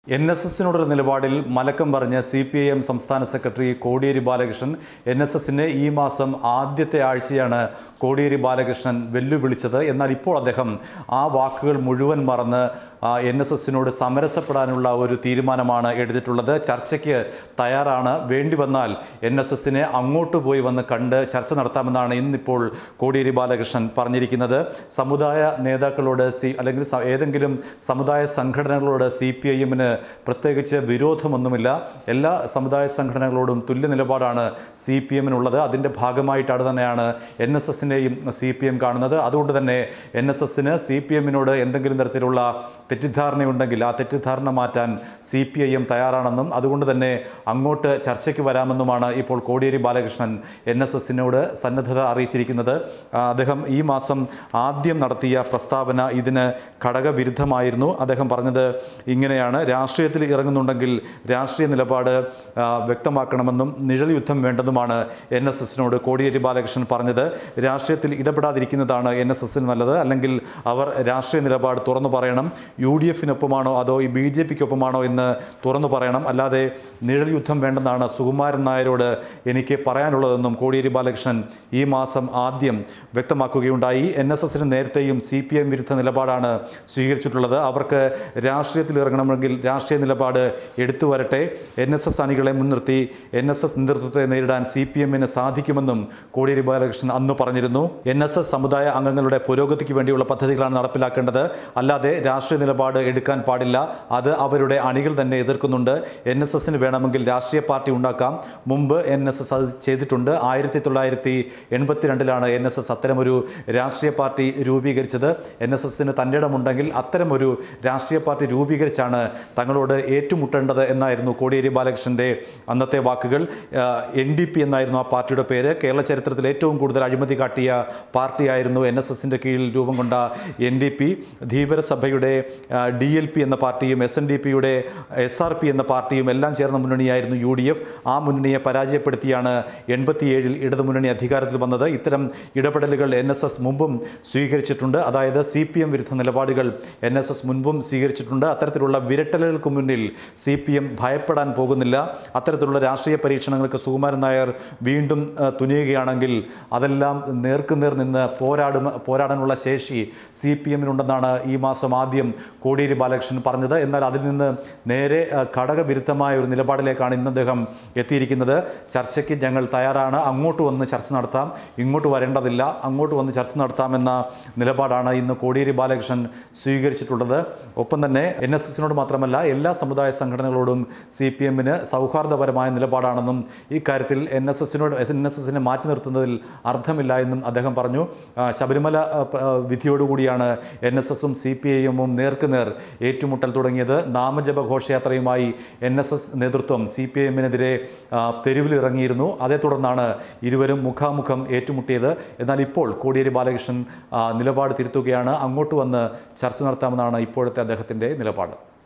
N S എസിനോടൊരു നിലപാടിൽ മലക്കം പറഞ്ഞ് സി പി ഐ എം സംസ്ഥാന secretary Kodiyeri Balakrishnan N S എസിനെ ഈ മാസം ആദ്യത്തെ ആഴ്ചയാണ് കോടിയേരി ബാലകൃഷ്ണൻ വെല്ലുവിളിച്ചത് എന്നാൽ ഇപ്പോൾ അദ്ദേഹം ആ വാക്കുകൾ മുഴുവൻ മറന്ന് എൻ എസ് എസിനോട് സമരസപ്പെടാനുള്ള ഒരു തീരുമാനമാണ് എടുത്തിട്ടുള്ളത് ചർച്ചയ്ക്ക് തയ്യാറാണ് വേണ്ടി വന്നാൽ എൻ എസ് എസിനെ അങ്ങോട്ട് പോയി വന്ന് കണ്ട് ചർച്ച നടത്താമെന്നാണ് ഇന്നിപ്പോൾ കോടിയേരി ബാലകൃഷ്ണൻ പറഞ്ഞിരിക്കുന്നത് സമുദായ നേതാക്കളോട് സി അല്ലെങ്കിൽ സ- ഏതെങ്കിലും സമുദായ സംഘടനകളോട് സി പി ഐ എമ്മിന് പ്രത്യേകിച്ച് വിരോധമൊന്നുമില്ല എല്ലാ സമുദായ സംഘടനകളോടും തുല്യ നിലപാടാണ് സി പി എമ്മിനുള്ളത് അതിൻ്റെ ഭാഗമായിട്ടാണ് തന്നെയാണ് എൻ എസ് എസിനെയും സി പി എം കാണുന്നത് അതുകൊണ്ട് തന്നെ എൻ എസ് എസിന് സി പി എമ്മിനോട് എന്തെങ്കിലും തരത്തിലുള്ള തെറ്റിദ്ധാരണയുണ്ടെങ്കിൽ ആ തെറ്റിദ്ധാരണ മാറ്റാൻ സി പി ഐ എം തയ്യാറാണെന്നും അതുകൊണ്ട് തന്നെ അങ്ങോട്ട് ചർച്ചയ്ക്ക് വരാമെന്നുമാണ് ഇപ്പോൾ കോടിയേരി ബാലകൃഷ്ണൻ എൻ എസ് എസിനോട് സന്നദ്ധത അറിയിച്ചിരിക്കുന്നത് ആ, അദ്ദേഹം ഈ മാസം ആദ്യം നടത്തിയ പ്രസ്താവന ഇതിന് ഘടകവിരുദ്ധമായിരുന്നു അദ്ദേഹം പറഞ്ഞത് ഇങ്ങനെയാണ് രാഷ്ട്രീയത്തിൽ ഇറങ്ങുന്നുണ്ടെങ്കിൽ രാഷ്ട്രീയ നിലപാട് ആ, വ്യക്തമാക്കണമെന്നും നിഴൽ യുദ്ധം വേണ്ടെന്നുമാണ് എൻ എസ് എസിനോട് കോടിയേരി ബാലകൃഷ്ണൻ പറഞ്ഞത് രാഷ്ട്രീയത്തിൽ ഇടപെടാതിരിക്കുന്നതാണ് എൻ എസ് എസിന് നല്ലത് അല്ലെങ്കിൽ അവർ രാഷ്ട്രീയ നിലപാട് തുറന്നു പറയണം യു ഡി എഫിനൊപ്പമാണോ അതോ ഈ ബി ജെ പിക്കൊപ്പമാണോ എന്ന് തുറന്നു പറയണം അല്ലാതെ നിഴൽ യുദ്ധം വേണ്ടെന്നാണ് സുകുമാരൻ നായരോട് എനിക്ക് പറയാനുള്ളതെന്നും കോടിയേരി ബാലകൃഷ്ണൻ ഈ മാസം ആദ്യം വ്യക്തമാക്കുകയുണ്ടായി എൻ എസ് എസിന് നേരത്തെയും സി പി എം വിരുദ്ധ നിലപാടാണ് സ്വീകരിച്ചിട്ടുള്ളത് അവർക്ക് രാഷ്ട്രീയത്തിൽ ഇറങ്ങണമെങ്കിൽ രാഷ്ട്രീയ നിലപാട് എടുത്തു വരട്ടെ എൻ എസ് എസ് അണികളെ മുൻനിർത്തി എൻ എസ് എസ് നേതൃത്വത്തെ നേരിടാൻ സി പി എമ്മിന് സാധിക്കുമെന്നും കോടിയേരി ബാലകൃഷ്ണൻ അന്ന് പറഞ്ഞിരുന്നു എൻ എസ് എസ് സമുദായ അംഗങ്ങളുടെ പുരോഗതിക്ക് വേണ്ടിയുള്ള പദ്ധതികളാണ് നടപ്പിലാക്കേണ്ടത് അല്ലാതെ രാഷ്ട്രീയ നിലപാട് എടുക്കാൻ പാടില്ല അത് അവരുടെ അണികൾ തന്നെ എതിർക്കുന്നുണ്ട് എൻ എസ് എസിന് വേണമെങ്കിൽ രാഷ്ട്രീയ പാർട്ടി ഉണ്ടാക്കാം മുമ്പ് എൻ എസ് എസ് അത് ചെയ്തിട്ടുണ്ട് ആയിരത്തി തൊള്ളായിരത്തി എൺപത്തിരണ്ടിലാണ് എൻ എസ് എസ് അത്തരമൊരു രാഷ്ട്രീയ പാർട്ടി രൂപീകരിച്ചത് എൻ എസ് എസിന് തൻ്റെ ഇടമുണ്ടെങ്കിൽ അത്തരമൊരു രാഷ്ട്രീയ പാർട്ടി രൂപീകരിച്ചാണ് തങ്ങളോട് ഏറ്റുമുട്ടേണ്ടത് എന്നായിരുന്നു കോടിയേരി ബാലകൃഷ്ണൻ്റെ അന്നത്തെ വാക്കുകൾ എൻ ഡി പി എന്നായിരുന്നു ആ പാർട്ടിയുടെ പേര് കേരള ചരിത്രത്തിൽ ഏറ്റവും കൂടുതൽ അഴിമതി കാട്ടിയ പാർട്ടിയായിരുന്നു എൻ എസ് എസിൻ്റെ കീഴിൽ രൂപം കൊണ്ട എൻ ഡി പി ധീവരസഭയുടെ ഡി എൽ പി എന്ന പാർട്ടിയും എസ് എൻ ഡി പിയുടെ എസ് ആർ പി എന്ന പാർട്ടിയും എല്ലാം ചേർന്ന മുന്നണിയായിരുന്നു യു ഡി എഫ് ആ മുന്നണിയെ പരാജയപ്പെടുത്തിയാണ് എൺപത്തിയേഴിൽ ഇടതുമുന്നണി അധികാരത്തിൽ വന്നത് ഇത്തരം ഇടപെടലുകൾ എൻ എസ് എസ് മുമ്പും സ്വീകരിച്ചിട്ടുണ്ട് അതായത് സി പി എം വിരുദ്ധ നിലപാടുകൾ എൻ എസ് എസ് മുൻപും സ്വീകരിച്ചിട്ടുണ്ട് അത്തരത്തിലുള്ള വിരട്ടലുകൾക്ക് മുന്നിൽ സി പി എം ഭയപ്പെടാൻ പോകുന്നില്ല അത്തരത്തിലുള്ള രാഷ്ട്രീയ പരീക്ഷണങ്ങൾക്ക് സുകുമാരൻ നായർ വീണ്ടും ആ, തുനിയുകയാണെങ്കിൽ അതെല്ലാം നേർക്കുനേർ നിന്ന് പോരാടും പോരാടാനുള്ള ശേഷി സി പി എമ്മിനുണ്ടെന്നാണ് ഈ മാസം ആദ്യം കോടിയേരി ബാലകൃഷ്ണൻ പറഞ്ഞത് എന്നാൽ അതിൽ നിന്ന് നേരെ ആ, ഘടകവിരുദ്ധമായ ഒരു നിലപാടിലേക്കാണ് ഇന്ന് അദ്ദേഹം എത്തിയിരിക്കുന്നത് ചർച്ചയ്ക്ക് ഞങ്ങൾ തയ്യാറാണ് അങ്ങോട്ട് വന്ന് ചർച്ച നടത്താം ഇങ്ങോട്ട് വരേണ്ടതില്ല അങ്ങോട്ട് വന്ന് ചർച്ച നടത്താമെന്ന നിലപാടാണ് ഇന്ന് കോടിയേരി ബാലകൃഷ്ണൻ സ്വീകരിച്ചിട്ടുള്ളത് ഒപ്പം തന്നെ എൻ എസ് എസിനോട് മാത്രമല്ല എല്ലാ സമുദായ സംഘടനകളോടും സി പി എമ്മിന് സൗഹാർദ്ദപരമായ നിലപാടാണെന്നും ഈ കാര്യത്തിൽ എൻ എസ് എസിനോട് എൻ എസ് എസിനെ മാറ്റി നിർത്തുന്നതിൽ അർത്ഥമില്ല എന്നും അദ്ദേഹം പറഞ്ഞു ആ, ശബരിമല ആ, പ്ര- ആ, വിധിയോടുകൂടിയാണ് എൻ എസ് എസും സി പി ഐ എമ്മും നേർക്കുനേർ ഏറ്റുമുട്ടൽ തുടങ്ങിയത് നാമജപ ഘോഷയാത്രയുമായി എൻ എസ് എസ് നേതൃത്വം സി പി ഐ എമ്മിനെതിരെ തെരുവിലിറങ്ങിയിരുന്നു അതേ തുടർന്നാണ് ഇരുവരും മുഖാമുഖം ഏറ്റുമുട്ടിയത് എന്നാൽ ഇപ്പോൾ കോടിയേരി ബാലകൃഷ്ണൻ ആ, നിലപാട് തിരുത്തുകയാണ് അങ്ങോട്ട് വന്ന് ചർച്ച നടത്താമെന്നാണ് ഇപ്പോഴത്തെ അദ്ദേഹത്തിൻ്റെ നിലപാട്